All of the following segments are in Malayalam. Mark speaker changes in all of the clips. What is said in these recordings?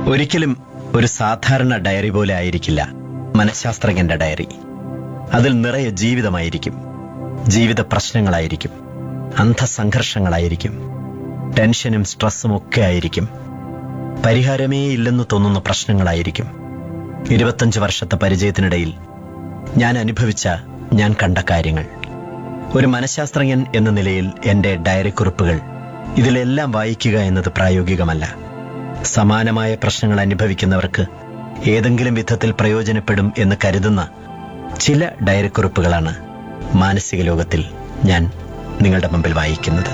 Speaker 1: ഒരിക്കലും ഒരു സാധാരണ ഡയറി പോലെ ആയിരിക്കില്ല മനഃശാസ്ത്രജ്ഞന്റെ ഡയറി അതിൽ നിറയെ ജീവിതമായിരിക്കും ജീവിത പ്രശ്നങ്ങളായിരിക്കും അന്ധസംഘർഷങ്ങളായിരിക്കും ടെൻഷനും സ്ട്രെസ്സും ഒക്കെ ആയിരിക്കും പരിഹാരമേ ഇല്ലെന്ന് തോന്നുന്ന പ്രശ്നങ്ങളായിരിക്കും ഇരുപത്തഞ്ച് വർഷത്തെ പരിചയത്തിനിടയിൽ ഞാൻ അനുഭവിച്ച ഞാൻ കണ്ട കാര്യങ്ങൾ ഒരു മനഃശാസ്ത്രജ്ഞൻ എന്ന നിലയിൽ എന്റെ ഡയറി കുറിപ്പുകൾ ഇതിലെല്ലാം വായിക്കുക എന്നത് പ്രായോഗികമല്ല സമാനമായ പ്രശ്നങ്ങൾ അനുഭവിക്കുന്നവർക്ക് ഏതെങ്കിലും വിധത്തിൽ പ്രയോജനപ്പെടും എന്ന് കരുതുന്ന ചില ഡയറി കുറിപ്പുകളാണ് മാനസിക ലോകത്തിൽ ഞാൻ നിങ്ങളുടെ മുമ്പിൽ വായിക്കുന്നത്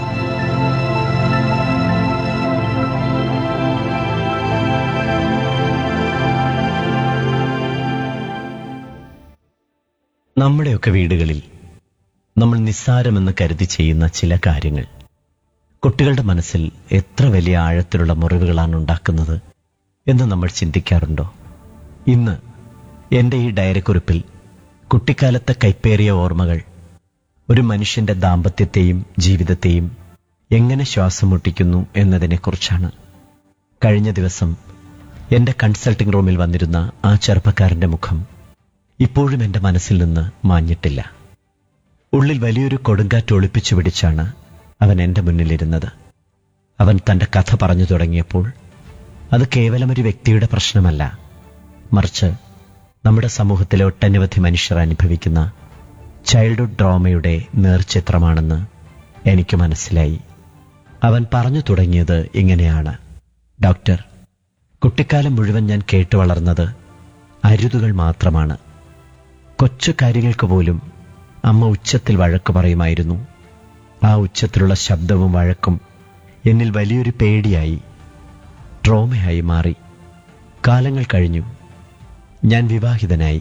Speaker 1: നമ്മുടെയൊക്കെ വീടുകളിൽ നമ്മൾ നിസ്സാരമെന്ന് കരുതി ചെയ്യുന്ന ചില കാര്യങ്ങൾ കുട്ടികളുടെ മനസ്സിൽ എത്ര വലിയ ആഴത്തിലുള്ള മുറിവുകളാണ് ഉണ്ടാക്കുന്നത് എന്ന് നമ്മൾ ചിന്തിക്കാറുണ്ടോ ഇന്ന് എന്റെ ഈ ഡയറിക്കുറിപ്പിൽ കുട്ടിക്കാലത്തെ കൈപ്പേറിയ ഓർമ്മകൾ ഒരു മനുഷ്യന്റെ ദാമ്പത്യത്തെയും ജീവിതത്തെയും എങ്ങനെ ശ്വാസം മുട്ടിക്കുന്നു എന്നതിനെക്കുറിച്ചാണ് കഴിഞ്ഞ ദിവസം എന്റെ കൺസൾട്ടിംഗ് റൂമിൽ വന്നിരുന്ന ആ ചെറുപ്പക്കാരന്റെ മുഖം ഇപ്പോഴും എന്റെ മനസ്സിൽ നിന്ന് മാഞ്ഞിട്ടില്ല ഉള്ളിൽ വലിയൊരു കൊടുങ്കാറ്റ് ഒളിപ്പിച്ചു പിടിച്ചാണ് അവൻ എന്റെ മുന്നിലിരുന്നത് അവൻ തന്റെ കഥ പറഞ്ഞു തുടങ്ങിയപ്പോൾ അത് കേവലം ഒരു വ്യക്തിയുടെ പ്രശ്നമല്ല മറിച്ച് നമ്മുടെ സമൂഹത്തിലെ ഒട്ടനവധി മനുഷ്യർ അനുഭവിക്കുന്ന ചൈൽഡ്ഹുഡ് ഡ്രോമയുടെ നേർചിത്രമാണെന്ന് എനിക്ക് മനസ്സിലായി അവൻ പറഞ്ഞു തുടങ്ങിയത് ഇങ്ങനെയാണ് ഡോക്ടർ കുട്ടിക്കാലം മുഴുവൻ ഞാൻ കേട്ടു വളർന്നത് അരുതുകൾ മാത്രമാണ് കൊച്ചു കാര്യങ്ങൾക്ക് പോലും അമ്മ ഉച്ചത്തിൽ വഴക്ക് പറയുമായിരുന്നു ആ ഉച്ചത്തിലുള്ള ശബ്ദവും വഴക്കും എന്നിൽ വലിയൊരു പേടിയായി ട്രോമയായി മാറി കാലങ്ങൾ കഴിഞ്ഞു ഞാൻ വിവാഹിതനായി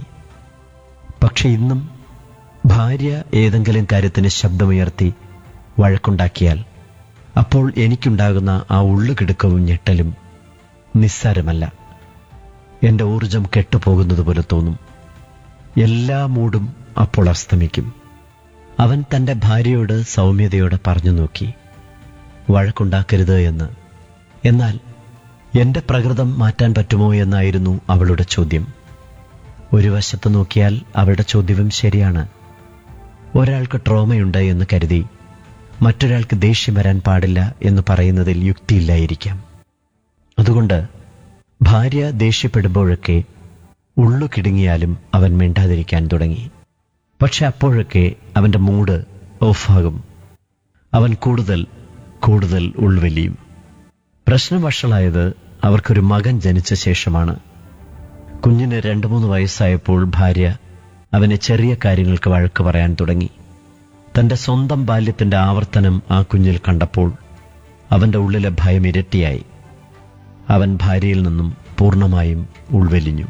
Speaker 1: പക്ഷെ ഇന്നും ഭാര്യ ഏതെങ്കിലും കാര്യത്തിന് ശബ്ദമുയർത്തി വഴക്കുണ്ടാക്കിയാൽ അപ്പോൾ എനിക്കുണ്ടാകുന്ന ആ ഉള്ളുകിടുക്കവും ഞെട്ടലും നിസ്സാരമല്ല എന്റെ ഊർജം കെട്ടുപോകുന്നത് പോലെ തോന്നും എല്ലാ മൂടും അപ്പോൾ അസ്തമിക്കും അവൻ തന്റെ ഭാര്യയോട് സൗമ്യതയോടെ പറഞ്ഞു നോക്കി വഴക്കുണ്ടാക്കരുത് എന്ന് എന്നാൽ എന്റെ പ്രകൃതം മാറ്റാൻ പറ്റുമോ എന്നായിരുന്നു അവളുടെ ചോദ്യം ഒരു വശത്ത് നോക്കിയാൽ അവളുടെ ചോദ്യവും ശരിയാണ് ഒരാൾക്ക് ട്രോമയുണ്ട് എന്ന് കരുതി മറ്റൊരാൾക്ക് ദേഷ്യം വരാൻ പാടില്ല എന്ന് പറയുന്നതിൽ യുക്തിയില്ലായിരിക്കാം അതുകൊണ്ട് ഭാര്യ ദേഷ്യപ്പെടുമ്പോഴൊക്കെ ഉള്ളു കിടുങ്ങിയാലും അവൻ മിണ്ടാതിരിക്കാൻ തുടങ്ങി പക്ഷെ അപ്പോഴൊക്കെ അവന്റെ മൂഡ് ഓഫാകും അവൻ കൂടുതൽ കൂടുതൽ ഉൾവലിയും പ്രശ്നം വഷളായത് അവർക്കൊരു മകൻ ജനിച്ച ശേഷമാണ് കുഞ്ഞിന് രണ്ടു മൂന്ന് വയസ്സായപ്പോൾ ഭാര്യ അവനെ ചെറിയ കാര്യങ്ങൾക്ക് വഴക്ക് പറയാൻ തുടങ്ങി തന്റെ സ്വന്തം ബാല്യത്തിന്റെ ആവർത്തനം ആ കുഞ്ഞിൽ കണ്ടപ്പോൾ അവന്റെ ഉള്ളിലെ ഭയം ഇരട്ടിയായി അവൻ ഭാര്യയിൽ നിന്നും പൂർണ്ണമായും ഉൾവലിഞ്ഞു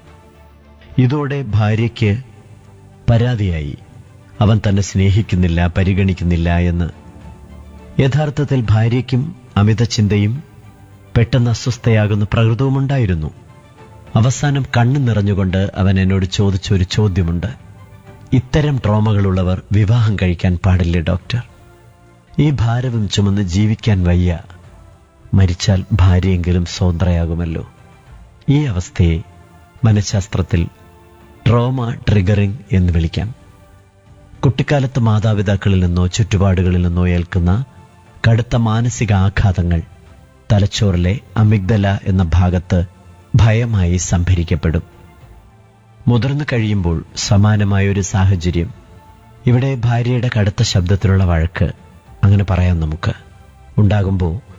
Speaker 1: ഇതോടെ ഭാര്യയ്ക്ക് പരാതിയായി അവൻ തന്നെ സ്നേഹിക്കുന്നില്ല പരിഗണിക്കുന്നില്ല എന്ന് യഥാർത്ഥത്തിൽ ഭാര്യയ്ക്കും അമിത ചിന്തയും പെട്ടെന്ന് അസ്വസ്ഥയാകുന്ന പ്രകൃതവുമുണ്ടായിരുന്നു അവസാനം കണ്ണു നിറഞ്ഞുകൊണ്ട് അവൻ എന്നോട് ചോദിച്ചൊരു ചോദ്യമുണ്ട് ഇത്തരം ട്രോമകളുള്ളവർ വിവാഹം കഴിക്കാൻ പാടില്ലേ ഡോക്ടർ ഈ ഭാരവും ചുമന്ന് ജീവിക്കാൻ വയ്യ മരിച്ചാൽ ഭാര്യയെങ്കിലും സ്വതന്ത്രയാകുമല്ലോ ഈ അവസ്ഥയെ മനഃശാസ്ത്രത്തിൽ ട്രോമ ട്രിഗറിംഗ് എന്ന് വിളിക്കാം കുട്ടിക്കാലത്ത് മാതാപിതാക്കളിൽ നിന്നോ ചുറ്റുപാടുകളിൽ നിന്നോ ഏൽക്കുന്ന കടുത്ത മാനസിക ആഘാതങ്ങൾ തലച്ചോറിലെ അമിഗ്ദല എന്ന ഭാഗത്ത് ഭയമായി സംഭരിക്കപ്പെടും മുതിർന്നു കഴിയുമ്പോൾ സമാനമായ ഒരു സാഹചര്യം ഇവിടെ ഭാര്യയുടെ കടുത്ത ശബ്ദത്തിലുള്ള വഴക്ക് അങ്ങനെ പറയാം നമുക്ക് ഉണ്ടാകുമ്പോൾ